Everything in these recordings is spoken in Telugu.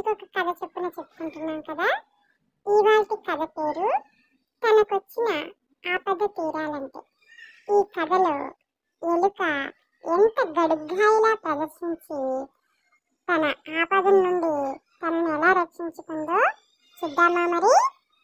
రోజుకొక కథ చొప్పున చెప్పుకుంటున్నాం కదా ఇవాళ కథ పేరు తనకొచ్చిన ఆపద తీరాలంటే ఈ కథలో ఎలుక ఎంత గడుగ్గాయిలా ప్రదర్శించి తన ఆపద నుండి తనను ఎలా రక్షించుకుందో చూద్దామా మరి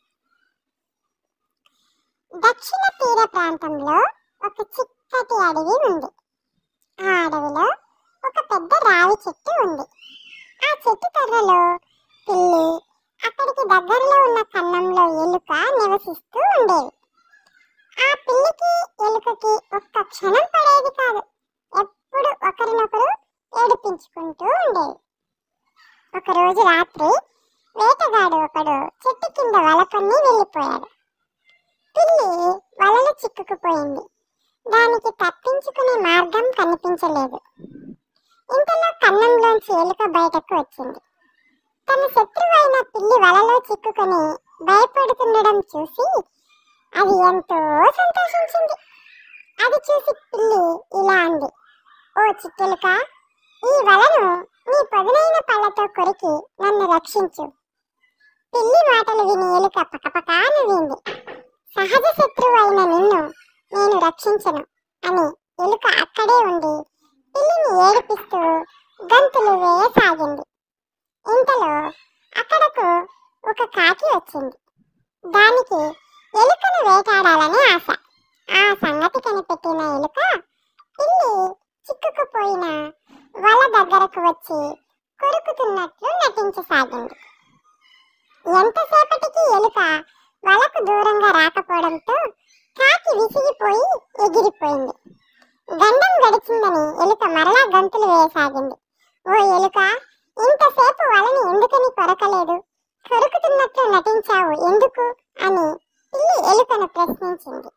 దక్షిణ తీర ప్రాంతంలో ఒక చిక్కటి అడవి ఉంది ఆ అడవిలో ఒక పెద్ద రావి చెట్టు ఉంది ఆ చెట్టు కర్రలో పిల్లి అక్కడికి దగ్గరలో ఉన్న కన్నంలో ఎలుక నివసిస్తూ ఉండేవి ఆ పిల్లికి ఎలుకకి ఒక్క క్షణం పడేది కాదు ఎప్పుడు ఒకరినొకరు ఏడిపించుకుంటూ ఉండేవి ఒకరోజు రాత్రి వేటగాడు ఒకడు చెట్టు కింద వల పన్ని వెళ్ళిపోయాడు పిల్లి వలలో చిక్కుకుపోయింది దానికి తప్పించుకునే మార్గం కనిపించలేదు ఇంతలో కన్నంలోంచి ఎలుక బయటకు వచ్చింది తన శత్రువైన పిల్లి వలలో చిక్కుకొని భయపడుతుండడం చూసి అది ఎంతో సంతోషించింది అది చూసి పిల్లి ఇలా అంది ఓ చిట్టెలుక ఈ వలను నీ పదునైన పళ్ళతో కొరికి నన్ను రక్షించు పిల్లి మాటలు విని ఎలుక పకపకా నవ్వింది సహజ శత్రువు అయిన నిన్ను నేను రక్షించను అని ఎలుక అక్కడే ఉండి పిల్లిని ఏడిపిస్తూ గంతులు వేయసాగింది ఇంతలో అక్కడకు ఒక కాకి వచ్చింది దానికి ఎలుకను వేటాడాలని ఆశ ఆ సంగతి కనిపెట్టిన ఎలుక పిల్లి చిక్కుకుపోయిన వల దగ్గరకు వచ్చి కొరుకుతున్నట్లు నటించసాగింది ఎంతసేపటికి ఎలుక వలకు దూరంగా రాకపోవడంతో కాకి విసిగిపోయి ఎగిరిపోయింది గండం గడిచిందని ఎలుక మరలా గంతులు వేయసాగింది ఓ ఎలుక ఇంతసేపు వలని ఎందుకని కొరకలేదు కొరుకుతున్నట్లు నటించావు ఎందుకు అని పిల్లి ఎలుకను ప్రశ్నించింది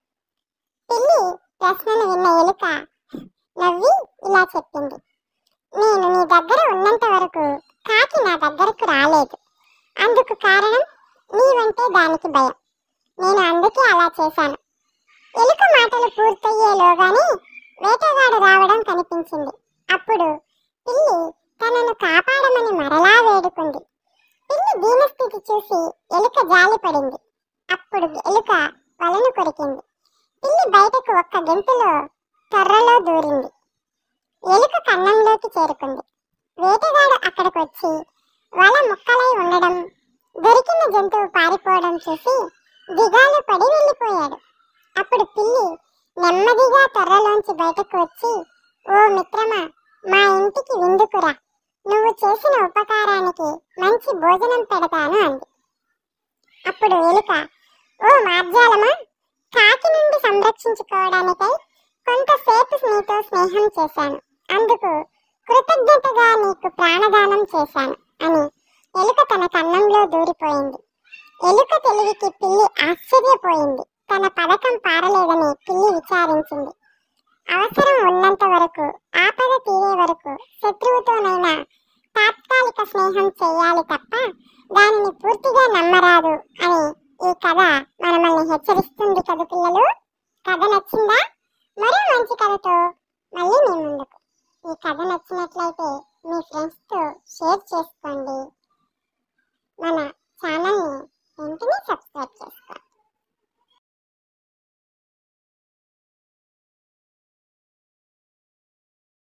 పిల్లి ప్రశ్నను విన్న ఎలుక నవ్వి ఇలా చెప్పింది నేను నీ దగ్గర ఉన్నంత వరకు కాకి నా దగ్గరకు రాలేదు అందుకు కారణం నీవంటే దానికి భయం నేను అందుకే అలా చేశాను ఎలుక మాటలు పూర్తయ్యేలోగానే వేటగాడు రావడం కనిపించింది అప్పుడు పిల్లి తనను కాపాడమని మరలా వేడుకుంది పిల్లి దీనస్థితి చూసి ఎలుక జాలిపడింది అప్పుడు ఎలుక వలను కొరికింది పిల్లి బయటకు ఒక్క గెంతులో తొర్రలో దూరింది ఎలుక కన్నంలోకి చేరుకుంది వేటగాడు అక్కడికి వచ్చి వల ముక్కలై ఉండడం దొరికిన జంతువు పారిపోవడం చూసి దిగాలు పడి వెళ్ళిపోయాడు అప్పుడు పిల్లి నెమ్మదిగా తొర్రలోంచి బయటకు వచ్చి ఓ మిత్రమా మా ఇంటికి విందుకురా నువ్వు చేసిన ఉపకారానికి మంచి భోజనం పెడతాను అంది అప్పుడు ఎలుక ఓ మార్జాలమా కాకి నుండి సంరక్షించుకోవడానికై కొంతసేపు నీతో స్నేహం చేశాను అందుకు కృతజ్ఞతగా నీకు ప్రాణదానం చేశాను అని ఎలుక తన కన్నంలో దూరిపోయింది ఎలుక తెలివికి పిల్లి ఆశ్చర్యపోయింది తన పథకం పారలేదని పిల్లి విచారించింది అవసరం ఉన్నంత వరకు ఆపద తీరే వరకు శత్రువుతోనైనా తాత్కాలిక స్నేహం చేయాలి తప్ప దానిని పూర్తిగా నమ్మరాదు అని ఈ కథ మనల్ని హెచ్చరిస్తుంది కదా పిల్లలు కథ నచ్చిందా మరో మంచి కథతో మళ్ళీ మీ ముందుకు ఈ కథ నచ్చినట్లయితే మీ ఫ్రెండ్స్తో షేర్ చేసుకోండి మన ఛానల్ని వెంటనే సబ్స్క్రైబ్